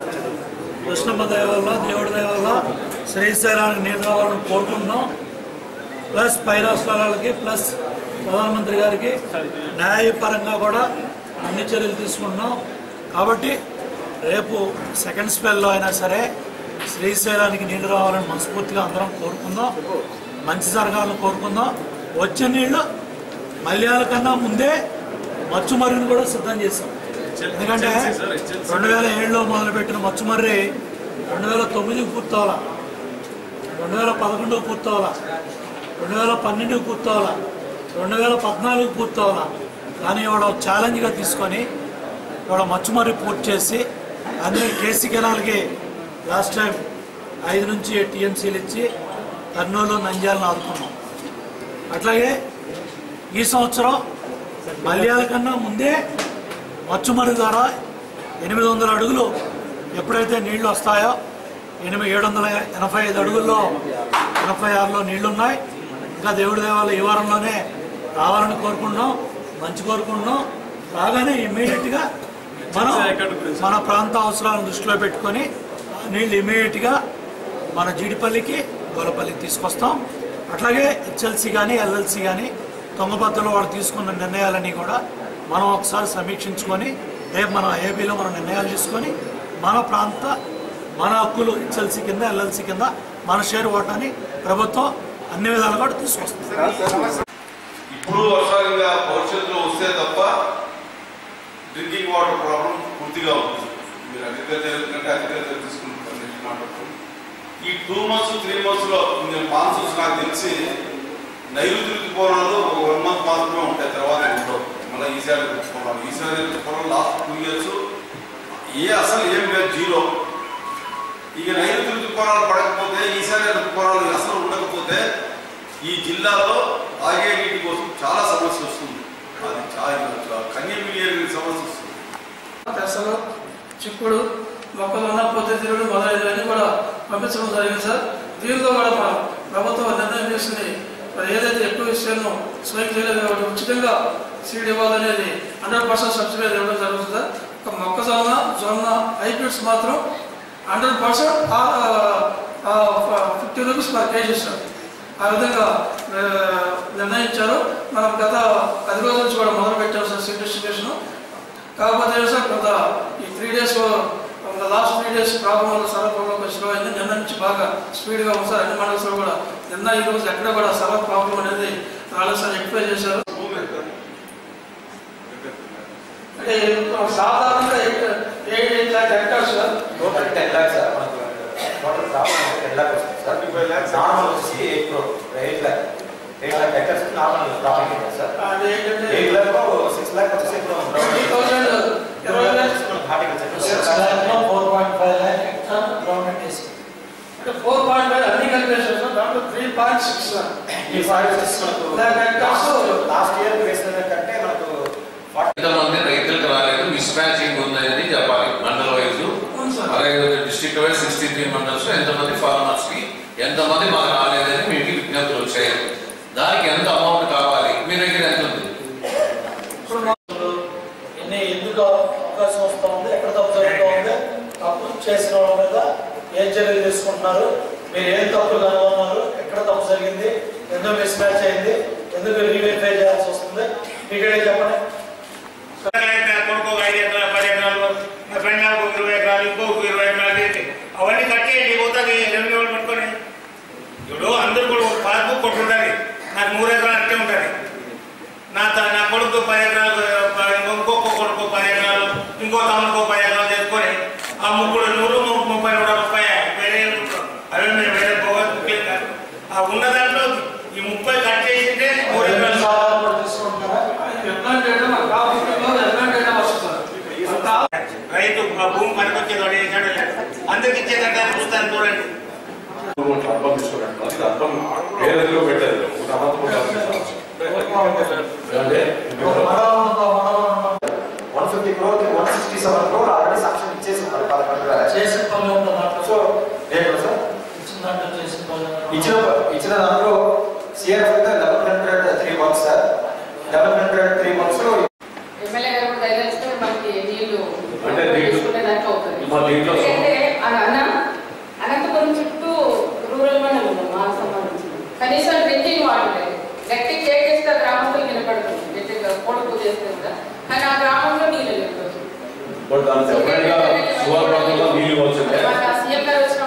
కృష్ణమ్మ దయ వల్ల దేవుడి దయ వల్ల శ్రీశైలానికి నీళ్ళు రావాలని కోరుకుంటున్నాం ప్లస్ పై రాష్ట్రాలకి ప్లస్ ప్రధానమంత్రి గారికి న్యాయపరంగా కూడా అన్ని చర్యలు తీసుకుంటున్నాం కాబట్టి రేపు సెకండ్ స్పెల్లో అయినా సరే శ్రీశైలానికి నీళ్లు రావాలని మనస్ఫూర్తిగా అందరం కోరుకుందాం మంచి జరగాలని కోరుకుందాం వచ్చే నీళ్లు మల్యాల కన్నా ముందే మచ్చుమర్రిని కూడా సిద్ధం చేశాం ఎందుకంటే రెండు వేల ఏడులో మొదలుపెట్టిన మచ్చుమర్రి రెండు వేల తొమ్మిదికి పూర్తవాలా రెండు వేల పదకొండుకు పూర్తవాలా రెండు వేల పన్నెండుకు పూర్తవాలా రెండు వేల పద్నాలుగు పూర్తవాలా కానీ ఇవాళ ఒక ఛాలెంజ్గా తీసుకొని ఇవాళ మచ్చుమర్రి పూర్తి చేసి అందులో కేసీ కెనాల్కి లాస్ట్ టైం ఐదు నుంచి టీఎంసీలు ఇచ్చి కర్నూలు నంద్యాలను ఆదుకున్నాం అట్లాగే ఈ సంవత్సరం మల్యాల కన్నా ముందే మచ్చుమరి ద్వారా ఎనిమిది వందల అడుగులు ఎప్పుడైతే నీళ్లు వస్తాయో ఎనిమిది ఏడు వందల ఎనభై ఐదు అడుగుల్లో ఎనభై ఆరులో నీళ్లు ఉన్నాయి ఇంకా దేవుడి దేవాలయం ఈ వారంలోనే రావాలని కోరుకుంటున్నాం మంచి కోరుకుంటున్నాం రాగానే ఇమ్మీడియట్గా మనం మన ప్రాంత అవసరాలను దృష్టిలో పెట్టుకొని ఆ నీళ్ళు ఇమ్మీడియట్గా మన జీడిపల్లికి గొల్లపల్లికి తీసుకొస్తాం అట్లాగే హెచ్ఎల్సి కానీ ఎల్ఎల్సి కానీ తుంగభద్రలో వాళ్ళు తీసుకున్న నిర్ణయాలన్నీ కూడా మనం ఒకసారి సమీక్షించుకొని రేపు మన ఏపీలో మనం నిర్ణయాలు తీసుకొని మన ప్రాంత మన హక్కులు హెచ్ఎల్సి కింద ఎల్ఎల్సి కింద మన షేర్ ఓటాన్ని ప్రభుత్వం అన్ని విధాలు కూడా తీసుకొస్తుంది ఇప్పుడు వర్షాలుగా భవిష్యత్తులో వస్తే తప్ప డ్రింకింగ్ వాటర్ ప్రాబ్లం పూర్తిగా ఉంది మీరు అగ్రికల్చర్ కంటే అగ్రికల్చర్ తీసుకుంటారు నెక్స్ట్ మాట్లాడుతుంది ఈ టూ మంత్స్ త్రీ మంత్స్లో నేను మాన్సూన్స్ నాకు తెలిసి నైరుతి ఋతుపవనాలు ఒక వన్ మంత్ మాత్రమే ఉంటాయి తర్వాత ఉండవు మళ్ళీ ఈసారి ఋతుపవనాలు ఈసారి ఋతుపవనాలు లాస్ట్ టూ ఇయర్స్ ఏ అసలు ఏం లేదు జీరో ఇక నైరుతి ఋతుపవనాలు పడకపోతే ఈసారి ఋతుపవనాలు అసలు ఉండకపోతే ఈ జిల్లాలో తాగే నీటి కోసం చాలా సమస్య వస్తుంది అది చాలా కన్యమిలియన్ సమస్య వస్తుంది పెసలు చిక్కుడు మొక్కలున్న పొద్దుతిరుగుడు మొదలైనవన్నీ కూడా పంపించడం జరిగింది సార్ దీనిలో కూడా మన ప్రభుత్వం నిర్ణయం చేసింది మరి ఏదైతే ఎక్కువ విషయాలను స్వయం చేయలేదు కాబట్టి ఉచితంగా సీడ్ ఇవ్వాలనేది హండ్రెడ్ పర్సెంట్ సబ్సిడీ ఇవ్వడం జరుగుతుంది సార్ ఒక మొక్కజొన్న జొన్న హైబ్రిడ్స్ మాత్రం hundred percent fifty rupees per KG sir ఆ విధంగా ఆ, నిర్ణయించారు మనం గత పది రోజుల నుంచి కూడా మొదలు పెట్టాం సార్ సీడ్ డిస్ట్రిబ్యూషన్ కాకపోతే ఏం సార్ కొంత ఈ three days last three days problem వల్ల సర్వర్ ప్రాబ్లం కొంచెం అయింది నిన్న నుంచి బాగా స్పీడ్గా ఉంది సార్ అన్ని మండల్స్లో కూడా నిన్న ఈ రోజు ఎక్కడ కూడా సర్వర్ ప్రాబ్లం అనేది రాలేదు సార్ ఎక్కువ చేశారు అంటే సాధారణంగా eight eight eight lakh hectares sir total ten lakhs sir మనకు టోటల్ ప్రాబ్లం టెన్ ల్యాక్ వస్తుంది sir thirty five lakhs normal వచ్చి eight crore eight lakh eight lakh acres normal problem ఉంటుంది సార్ అది ఏంటంటే ఎయిట్ ల్యాక్ సిక్స్ ల్యాక్ వచ్చేసి ఇప్పుడు ట్వంటీ థౌసండ్ ఇరవై వేలు horticulture four point five lakh government వేసి అంటే ఫోర్ పాయింట్ ఫైవ్ అన్ని కలిపేసారు సార్ దాంట్లో త్రీ పాయింట్ సిక్స్ ఈ ఫైవ్ వచ్చేసి మనకు లాస్ట్ ఇయర్ వేసిన కంటే మనకు ఫార్టీ ఎంతమంది రైతులకు రాలేదు మిస్ మ్యాచింగ్ ఉందని చెప్పాలి మండల వైజ్ అవును సార్. అలాగే district wise sixty three mandals ఎంతమంది ఫార్మర్స్ కి ఎంతమంది మాకు రాలేదని మీకు విజ్ఞప్తులు వచ్చాయి దానికి ఎంత అమౌంట్ కావాలి మీ దగ్గర ఎంత ఉంది ఎన్ని ఎందుకు అవకాశం వస్తూ ఉంది ఎక్కడ తప్పు జరుగుతూ ఉంది తప్పు చేసిన వాళ్ళ మీద ఏం చర్యలు తీసుకుంటున్నారు మీరు ఏం తప్పులు కనుగొన్నారు ఎక్కడ తప్పు జరిగింది ఎందుకు మిస్ మ్యాచ్ అయింది ఎందుకు రీవెరిఫై చేయాల్సి వస్తుంది మీకే చెప్పండి అయితే కొడుకు ఒక ఐదు ఎకరాలు పది ఎకరాలు నా ఫ్రెండ్ నాకు ఒక ఇరవై ఎకరాలు ఇంకొక ఇరవై ఎకరాలు చేసి అవన్నీ కట్టేయండి పోతుంది రెవెన్యూ వాళ్ళు పట్టుకొని ఇప్పుడు అందరూ కూడా ఒక పాస్బుక్ కొట్టి ఉంటుంది నాకు మూడు ఎకరాలు అట్టే ఉంటుంది నా త- నా కొడుకు పది ఎకరాలు ప- ఇంకొక కొడుకు పది ఎకరాలు ఇంకో తమ్ముడికి పది ఎకరాలు చేసుకొని ఆ ముగ్గురు నూరు ము- ముప్పై నూట ముప్పై వేరే అవి మేము వేరే పోగా ముఖ్యం కాదు ఆ ఉన్న దాంట్లో ఈ ముప్పై కట్ చేసింటే మూడు ఎకరాలు తీసుకుంటున్నారా ఎట్లాంటి అంటే మన కాపులో ఎట్లాంటి అంటే వస్తుంది సార్ అంత రైతు ఆ భూమి పనికొచ్చేది వాడు చేశాడు లేదు. అందరికి ఇచ్చేదంటే చూస్తాను చూడండి అర్థం తీసుకోండి అది అర్థం వేరేదిలో పెట్టారు ఒక అబద్ధం one fifty crore one sixty seven crore already sanction ఇచ్చేసి ఉన్నారు పదకొండు వేల. చేసిన పనులు ఎంత దాంట్లో సో రేపు సార్ ఇచ్చిన దాంట్లో చేసిన పనులు ఎంత? ఇచ్చిన ఇచ్చిన దాంట్లో CRF eleven hundred three months sir eleven hundred three months లో ఎమ్మెల్యే గారు కూడా దయచేస్తే మనకి నీళ్లు అంటే నీళ్లు- తీసుకునే దానికి అవుతుంది మా దీంట్లో కనీసం డ్రింకింగ్ వాటర్ లేదు గట్టి కేకేస్తే గ్రామంలో వినపడుతుంది గట్టిగా కొడుకు చేస్తే కూడా కానీ ఆ గ్రామంలో నీళ్ళు లేదు బట్ దాని సెపరేట్ గా సువార్ ప్రాంతంలో నీళ్ళు వచ్చిందే సీఎం గారు వచ్చిన